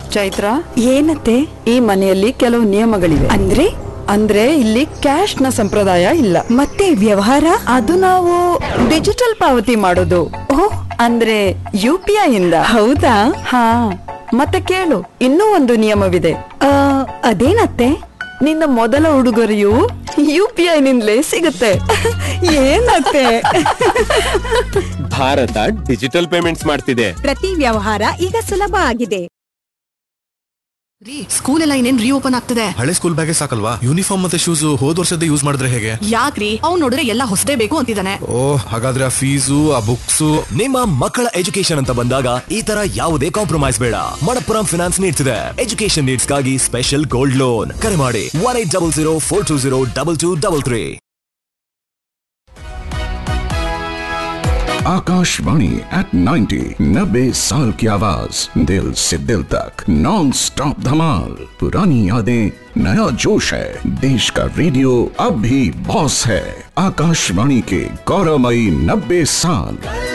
ಚೈತ್ರ ಏನತ್ತೆ ಈ ಮನೆಯಲ್ಲಿ ಕೆಲವು ನಿಯಮಗಳಿವೆ ಅಂದ್ರೆ ಅಂದ್ರೆ ಇಲ್ಲಿ ಕ್ಯಾಶ್ ನ ಸಂಪ್ರದಾಯ ಇಲ್ಲ ಮತ್ತೆ ವ್ಯವಹಾರ ಅದು ನಾವು ಡಿಜಿಟಲ್ ಪಾವತಿ ಮಾಡೋದು ಓ ಅಂದ್ರೆ ಯು ಪಿ ಐ ಇಂದ ಹೌದಾ ಹಾ ಮತ್ತೆ ಕೇಳು ಇನ್ನೂ ಒಂದು ನಿಯಮವಿದೆ ಆ, ಅದೇನತ್ತೆ ನಿನ್ನ ಮೊದಲ ಉಡುಗೊರೆಯು ಯು ಪಿ ಐ ನಿಂದಲೇ ಸಿಗುತ್ತೆ ಏನತ್ತೆ ಭಾರತ ಡಿಜಿಟಲ್ ಪೇಮೆಂಟ್ಸ್ ಮಾಡ್ತಿದೆ ಪ್ರತಿ ವ್ಯವಹಾರ ಈಗ ಸುಲಭ ಆಗಿದೆ ರೀ ಸ್ಕೂಲ್ ಎಲ್ಲ ಇನ್ನೇನ್ ರೀಓಪನ್ ಆಗ್ತದೆ ಹಳೆ ಸ್ಕೂಲ್ ಬ್ಯಾಗೇ ಸಾಕಲ್ವಾ ಯೂನಿಫಾರ್ಮ್ ಮತ್ತೆ ಶೂಸ್ ಹೋದ್ ವರ್ಷದ ಯೂಸ್ ಮಾಡಿದ್ರೆ ಹೇಗೆ ಯಾಕ್ರಿ ಅವ್ನ್ ನೋಡಿದ್ರೆ ಎಲ್ಲ ಹೊಸದೇ ಬೇಕು ಅಂತಿದ್ದಾನೆ ಓ ಹಾಗಾದ್ರೆ ಆ ಫೀಸು ಆ ಬುಕ್ಸು ನಿಮ್ಮ ಮಕ್ಕಳ ಎಜುಕೇಶನ್ ಅಂತ ಬಂದಾಗ ಈ ತರ ಯಾವುದೇ ಕಾಂಪ್ರಮೈಸ್ ಬೇಡ ಮಣಪ್ಪುರಂ ಫಿನಾನ್ಸ್ ನೀಡ್ಸ್ ಇದೆ ಎಜುಕೇಶನ್ ನೀಡ್ಸ್ ಗಾಗಿ ಸ್ಪೆಷಲ್ ಗೋಲ್ಡ್ ಲೋನ್ ಕರೆ ಮಾಡಿ one eight double zero four two zero double two double three Akashvani एट 90 नब्बे साल की आवाज दिल से दिल तक नॉन स्टॉप धमाल पुरानी यादें नया जोश है देश का रेडियो अब भी बॉस है आकाशवाणी के गौरवमयी नब्बे साल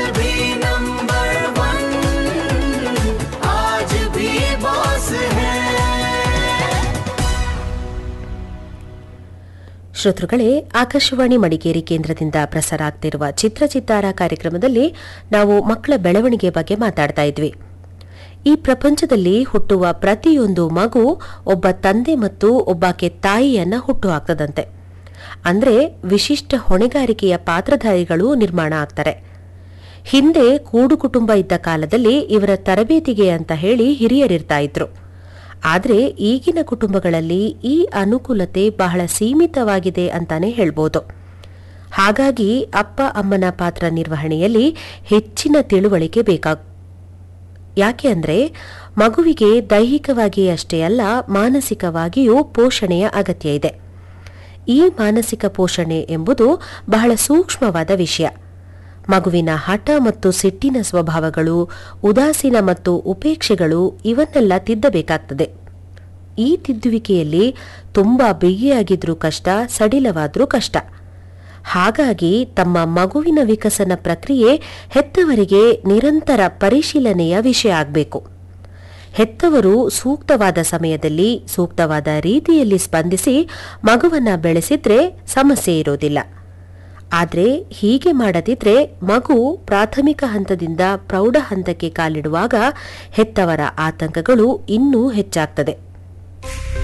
ಶ್ರೋತೃಗಳೇ ಆಕಾಶವಾಣಿ ಮಡಿಕೇರಿ ಕೇಂದ್ರದಿಂದ ಪ್ರಸಾರ ಆಗ್ತಿರುವ ಚಿತ್ರಚಿತ್ತಾರ ಕಾರ್ಯಕ್ರಮದಲ್ಲಿ ನಾವು ಮಕ್ಕಳ ಬೆಳವಣಿಗೆ ಬಗ್ಗೆ ಮಾತಾಡ್ತಾ ಇದ್ವಿ ಈ ಪ್ರಪಂಚದಲ್ಲಿ ಹುಟ್ಟುವ ಪ್ರತಿಯೊಂದು ಮಗು ಒಬ್ಬ ತಂದೆ ಮತ್ತು ಒಬ್ಬಾಕೆ ತಾಯಿಯನ್ನ ಹುಟ್ಟು ಹಾಕ್ತದಂತೆ ಅಂದ್ರೆ ವಿಶಿಷ್ಟ ಹೊಣೆಗಾರಿಕೆಯ ಪಾತ್ರಧಾರಿಗಳು ನಿರ್ಮಾಣ ಆಗ್ತಾರೆ ಹಿಂದೆ ಕೂಡು ಕುಟುಂಬ ಇದ್ದ ಕಾಲದಲ್ಲಿ ಇವರ ತರಬೇತಿಗೆ ಅಂತ ಹೇಳಿ ಹಿರಿಯರಿರ್ತಾ ಇದ್ರು ಆದರೆ ಈಗಿನ ಕುಟುಂಬಗಳಲ್ಲಿ ಈ ಅನುಕೂಲತೆ ಬಹಳ ಸೀಮಿತವಾಗಿದೆ ಅಂತಾನೆ ಹೇಳ್ಬೋದು ಹಾಗಾಗಿ ಅಪ್ಪ ಅಮ್ಮನ ಪಾತ್ರ ನಿರ್ವಹಣೆಯಲ್ಲಿ ಹೆಚ್ಚಿನ ತಿಳುವಳಿಕೆ ಬೇಕಾಗ ಯಾಕೆ ಅಂದ್ರೆ ಮಗುವಿಗೆ ದೈಹಿಕವಾಗಿ ಅಷ್ಟೇ ಅಲ್ಲ ಮಾನಸಿಕವಾಗಿಯೂ ಪೋಷಣೆಯ ಅಗತ್ಯ ಇದೆ ಈ ಮಾನಸಿಕ ಪೋಷಣೆ ಎಂಬುದು ಬಹಳ ಸೂಕ್ಷ್ಮವಾದ ವಿಷಯ ಮಗುವಿನ ಹಠ ಮತ್ತು ಸಿಟ್ಟಿನ ಸ್ವಭಾವಗಳು ಉದಾಸೀನ ಮತ್ತು ಉಪೇಕ್ಷೆಗಳು ಇವನ್ನೆಲ್ಲ ತಿದ್ದಬೇಕಾಗ್ತದೆ ಈ ತಿದ್ದುವಿಕೆಯಲ್ಲಿ ತುಂಬಾ ಬಿಗಿಯಾಗಿದ್ರೂ ಕಷ್ಟ ಸಡಿಲವಾದ್ರೂ ಕಷ್ಟ ಹಾಗಾಗಿ ತಮ್ಮ ಮಗುವಿನ ವಿಕಸನ ಪ್ರಕ್ರಿಯೆ ಹೆತ್ತವರಿಗೆ ನಿರಂತರ ಪರಿಶೀಲನೆಯ ವಿಷಯ ಆಗಬೇಕು ಹೆತ್ತವರು ಸೂಕ್ತವಾದ ಸಮಯದಲ್ಲಿ ಸೂಕ್ತವಾದ ರೀತಿಯಲ್ಲಿ ಸ್ಪಂದಿಸಿ ಮಗುವನ್ನ ಬೆಳೆಸಿದ್ರೆ ಸಮಸ್ಯೆ ಇರೋದಿಲ್ಲ ಆದರೆ ಹೀಗೆ ಮಾಡದಿದ್ರೆ ಮಗು ಪ್ರಾಥಮಿಕ ಹಂತದಿಂದ ಪ್ರೌಢ ಹಂತಕ್ಕೆ ಕಾಲಿಡುವಾಗ ಹೆತ್ತವರ ಆತಂಕಗಳು ಇನ್ನೂ ಹೆಚ್ಚಾಗ್ತದೆ